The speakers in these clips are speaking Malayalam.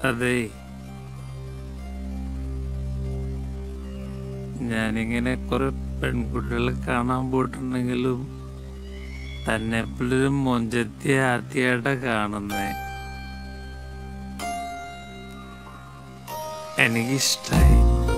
അതെ ഞാനിങ്ങനെ കുറെ പെൺകുട്ടികളെ കാണാൻ പോയിട്ടുണ്ടെങ്കിലും തന്നെ എപ്പോഴൊരു മൊഞ്ചത്തി ആദ്യമായിട്ടാ കാണുന്നേ എനിക്കിഷ്ടായി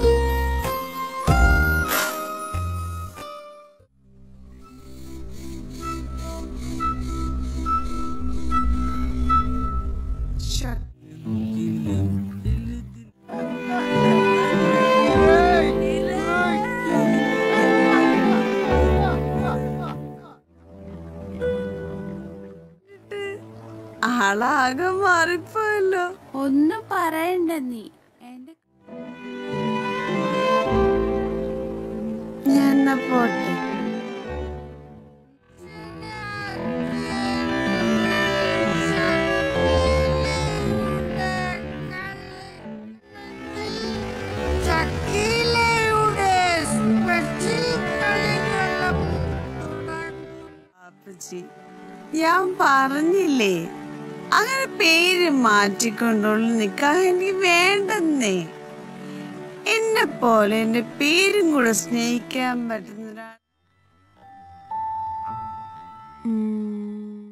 ആളാകെ മാറിപ്പോയല്ലോ ഒന്നും പറയണ്ട നീ എന്റെ ഞാൻ എന്നാ പോട്ടെ പാപ്പച്ചി, ഞാൻ പറഞ്ഞില്ലേ അങ്ങനെ പേര് മാറ്റിക്കൊണ്ടുള്ള നിക്കാഹ് എനിക്ക് വേണ്ടെന്നേ എന്നെ പോലെ എന്റെ പേരും കൂടെ സ്നേഹിക്കാൻ പറ്റുന്ന ഒരാൾ ഉം.